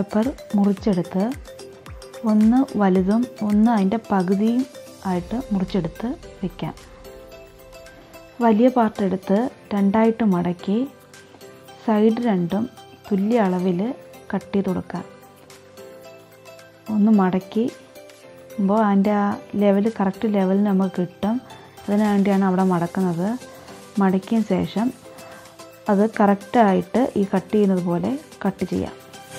paper മുറിച്ചെടുത്ത് ഒന്ന് വലുതും ഒന്ന് അതിൻ്റെ പകുതിയും ആയിട്ട് മുറിച്ചെടുത്ത് വയ്ക്കാം വലിയ പാർട്ട് എടുത്ത് രണ്ടായിട്ട് മടക്കി സൈഡ് രണ്ടും തുല്യ അളവിൽ കട്ട് ചെയ്ത് കൊടുക്കാം ഒന്ന് മടക്കി മ്പോൾ അതിൻ്റെ ആ ലെവൽ കറക്റ്റ് ലെവലിന് നമുക്ക് കിട്ടും അതിന് വേണ്ടിയാണ് അവിടെ മടക്കുന്നത് മടക്കിയ ശേഷം അത് കറക്റ്റായിട്ട് ഈ കട്ട് ചെയ്യുന്നത് പോലെ കട്ട് ചെയ്യാം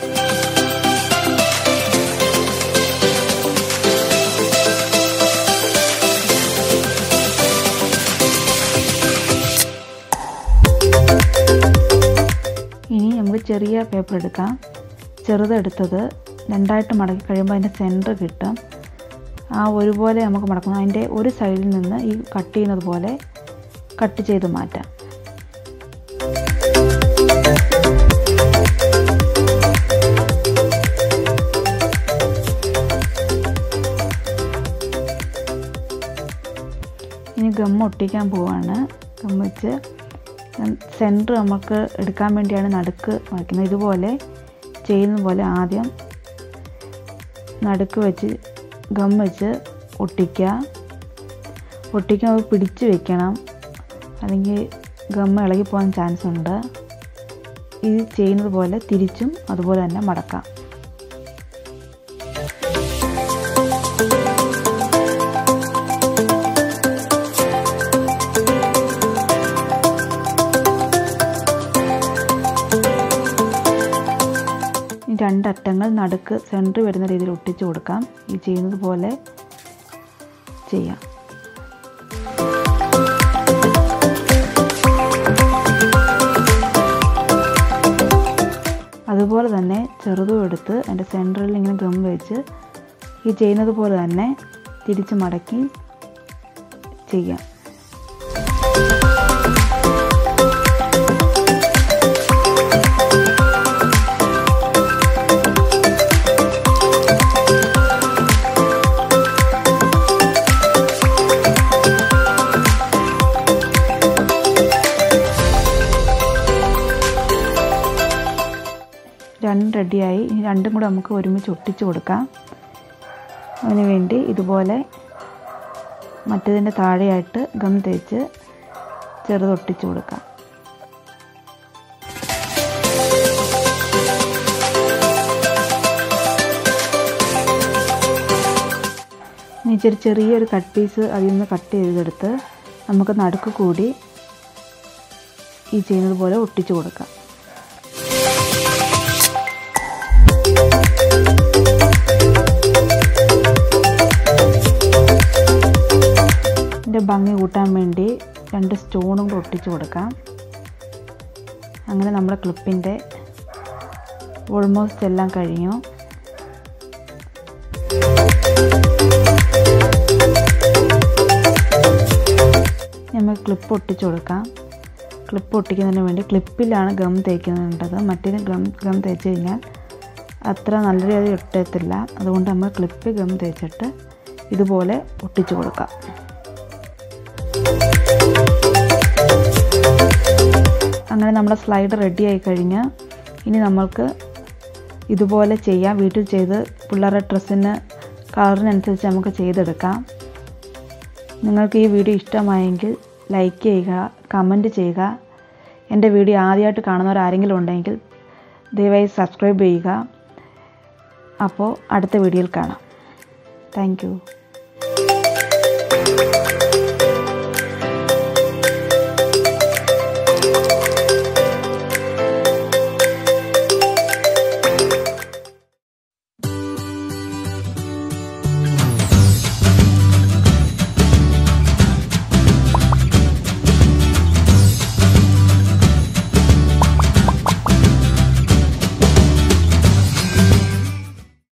ഇനി നമുക്ക് ചെറിയ പേപ്പർ എടുക്കാം ചെറുതെടുത്തത് രണ്ടായിട്ട് മടക്കി കഴിയുമ്പോൾ അതിൻ്റെ സെൻറ്റർ കിട്ടും ആ ഒരുപോലെ നമുക്ക് മടക്കണം അതിൻ്റെ ഒരു സൈഡിൽ നിന്ന് ഈ കട്ട് ചെയ്യുന്നത് പോലെ കട്ട് ചെയ്ത് മാറ്റാം ഇനി ഗം ഒട്ടിക്കാൻ പോവാണ് ഗം വെച്ച് സെൻറ്റർ നമുക്ക് എടുക്കാൻ വേണ്ടിയാണ് നടുക്ക് വയ്ക്കുന്നത് ഇതുപോലെ ചെയ്യുന്ന പോലെ ആദ്യം നടുക്ക് വെച്ച് ഗം വെച്ച് ഒട്ടിക്കുക ഒട്ടിക്കുമ്പോൾ പിടിച്ച് വെക്കണം അല്ലെങ്കിൽ ഗം ഇളകി പോകാൻ ചാൻസ് ഉണ്ട് ഇത് ചെയ്യുന്നത് പോലെ തിരിച്ചും അതുപോലെ തന്നെ മടക്കാം ഈ രണ്ടറ്റങ്ങൾ നടുക്ക് സെൻറ്റർ വരുന്ന രീതിയിൽ ഒട്ടിച്ചു കൊടുക്കാം ഈ ചെയ്യുന്നത് പോലെ ചെയ്യാം അതുപോലെ തന്നെ ചെറുതും എടുത്ത് അതിൻ്റെ സെൻറ്ററിൽ ഇങ്ങനെ ഗം വെച്ച് ഈ ചെയ്യുന്നത് പോലെ തന്നെ തിരിച്ച് മടക്കി ചെയ്യാം രണ്ട് റെഡിയായി ഇനി രണ്ടും കൂടെ നമുക്ക് ഒരുമിച്ച് ഒട്ടിച്ച് കൊടുക്കാം അതിന് വേണ്ടി ഇതുപോലെ മറ്റേതിൻ്റെ താഴെയായിട്ട് ഗം തേച്ച് ചെറുത് ഒട്ടിച്ച് കൊടുക്കാം ഇനി ഇച്ചിരി ചെറിയൊരു കട്ട് പീസ് അതിൽ നിന്ന് കട്ട് ചെയ്തെടുത്ത് നമുക്ക് നടുക്ക് കൂടി ഈ ചെയ്യുന്നത് പോലെ ഒട്ടിച്ച് കൊടുക്കാം ഇതിൻ്റെ ഭംഗി കൂട്ടാൻ വേണ്ടി രണ്ട് സ്റ്റോണും കൂടെ ഒട്ടിച്ച് കൊടുക്കാം അങ്ങനെ നമ്മുടെ ക്ലിപ്പിൻ്റെ ഓൾമോസ്റ്റ് എല്ലാം കഴിഞ്ഞു നമുക്ക് ക്ലിപ്പ് ഒട്ടിച്ച് കൊടുക്കാം ക്ലിപ്പ് ഒട്ടിക്കുന്നതിന് വേണ്ടി ക്ലിപ്പിലാണ് ഗം തേക്കുന്നുണ്ടത് മറ്റേത് ഗം ഗം തേച്ച് കഴിഞ്ഞാൽ അത്ര നല്ല രീതിയിൽ ഒട്ടത്തില്ല അതുകൊണ്ട് നമ്മൾ ക്ലിപ്പ് ഗം തേച്ചിട്ട് ഇതുപോലെ ഒട്ടിച്ചു കൊടുക്കാം അങ്ങനെ നമ്മുടെ സ്ലൈഡ് റെഡി ആയി കഴിഞ്ഞ് ഇനി നമ്മൾക്ക് ഇതുപോലെ ചെയ്യാം വീട്ടിൽ ചെയ്ത് പിള്ളേരുടെ ഡ്രസ്സിന് കളറിനനുസരിച്ച് നമുക്ക് ചെയ്തെടുക്കാം നിങ്ങൾക്ക് ഈ വീഡിയോ ഇഷ്ടമായെങ്കിൽ ലൈക്ക് ചെയ്യുക കമൻറ്റ് ചെയ്യുക എൻ്റെ വീഡിയോ ആദ്യമായിട്ട് കാണുന്നവർ ആരെങ്കിലും ഉണ്ടെങ്കിൽ ദയവായി സബ്സ്ക്രൈബ് ചെയ്യുക അപ്പോൾ അടുത്ത വീഡിയോയിൽ കാണാം താങ്ക്